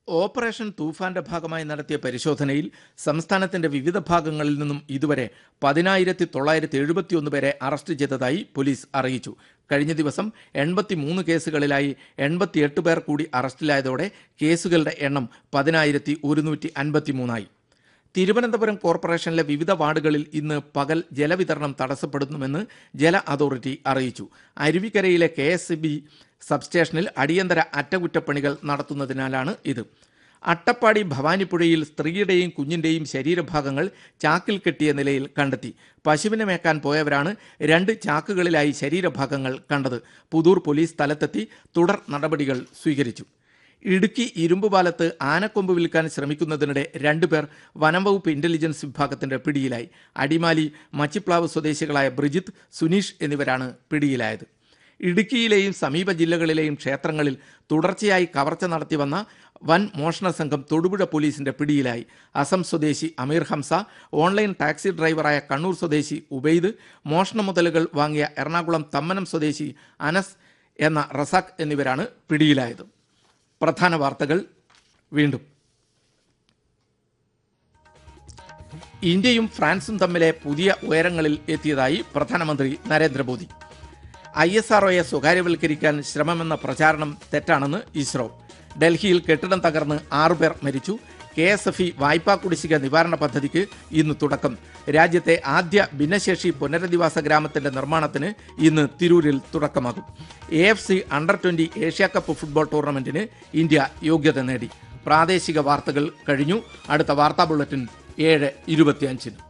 operation തൂഫാന്റെ ഭാഗമായി നടത്തിയ പരിശോധനയിൽ സംസ്ഥാനത്തിന്റെ വിവിധ ഭാഗങ്ങളിൽ നിന്നും ഇതുവരെ പതിനായിരത്തി തൊള്ളായിരത്തി എഴുപത്തിയൊന്ന് പേരെ അറസ്റ്റ് ചെയ്തതായി പോലീസ് അറിയിച്ചു കഴിഞ്ഞ ദിവസം എൺപത്തിമൂന്ന് കേസുകളിലായി എൺപത്തിയെട്ട് പേർ കൂടി അറസ്റ്റിലായതോടെ കേസുകളുടെ എണ്ണം പതിനായിരത്തി ഒരുന്നൂറ്റി അൻപത്തിമൂന്നായി തിരുവനന്തപുരം കോർപ്പറേഷനിലെ വിവിധ വാർഡുകളിൽ ഇന്ന് പകൽ ജലവിതരണം തടസ്സപ്പെടുന്നുവെന്ന് ജല അതോറിറ്റി അറിയിച്ചു അരുവിക്കരയിലെ കെ എസ് ബി സബ്സ്റ്റേഷനിൽ അടിയന്തര അറ്റകുറ്റപ്പണികൾ നടത്തുന്നതിനാലാണ് ഇത് അട്ടപ്പാടി ഭവാനിപ്പുഴയിൽ സ്ത്രീയുടെയും കുഞ്ഞിന്റെയും ശരീരഭാഗങ്ങൾ ചാക്കിൽ കെട്ടിയ നിലയിൽ കണ്ടെത്തി പശുവിനെ മേക്കാൻ പോയവരാണ് രണ്ട് ചാക്കുകളിലായി ശരീരഭാഗങ്ങൾ കണ്ടത് പുതൂർ പോലീസ് സ്ഥലത്തെത്തി തുടർ നടപടികൾ സ്വീകരിച്ചു ഇടുക്കി ഇരുമ്പുപാലത്ത് ആനക്കൊമ്പ് വിൽക്കാൻ ശ്രമിക്കുന്നതിനിടെ രണ്ടുപേർ വനംവകുപ്പ് ഇന്റലിജൻസ് വിഭാഗത്തിന്റെ പിടിയിലായി അടിമാലി മച്ചിപ്ലാവ് സ്വദേശികളായ ബ്രിജിത്ത് സുനീഷ് എന്നിവരാണ് പിടിയിലായത് ഇടുക്കിയിലെയും സമീപ ജില്ലകളിലെയും ക്ഷേത്രങ്ങളിൽ തുടർച്ചയായി കവർച്ച നടത്തിവന്ന വൻ മോഷണ സംഘം തൊടുപുഴ പോലീസിന്റെ പിടിയിലായി അസം സ്വദേശി അമീർ ഹംസ ഓൺലൈൻ ടാക്സി ഡ്രൈവറായ കണ്ണൂർ സ്വദേശി ഉബൈദ് മോഷണ മുതലുകൾ വാങ്ങിയ എറണാകുളം തമ്മനം സ്വദേശി അനസ് എന്ന റസാഖ് എന്നിവരാണ് പിടിയിലായത് പ്രധാന വാർത്തകൾ വീണ്ടും ഇന്ത്യയും ഫ്രാൻസും തമ്മിലെ പുതിയ ഉയരങ്ങളിൽ എത്തിയതായി പ്രധാനമന്ത്രി നരേന്ദ്രമോദി ഐ എസ് ആർഒയെ സ്വകാര്യവൽക്കരിക്കാൻ ശ്രമമെന്ന പ്രചാരണം തെറ്റാണെന്ന് ഇസ്രോ ഡൽഹിയിൽ കെട്ടിടം തകർന്ന് ആറുപേർ മരിച്ചു കെ എസ് എഫ് ഇ വായ്പാ കുടിശ്ശിക നിവാരണ പദ്ധതിക്ക് ഇന്ന് തുടക്കം രാജ്യത്തെ ആദ്യ ഭിന്നശേഷി പുനരധിവാസ ഗ്രാമത്തിന്റെ നിർമ്മാണത്തിന് ഇന്ന് തിരൂരിൽ തുടക്കമാകും A F C under twenty Asia cup football ടൂർണമെന്റിന് ഇന്ത്യ യോഗ്യത നേടി പ്രാദേശിക വാർത്തകൾ കഴിഞ്ഞു അടുത്ത വാർത്താ ബുള്ളറ്റിൻ ഏഴ് ഇരുപത്തിയഞ്ചിന്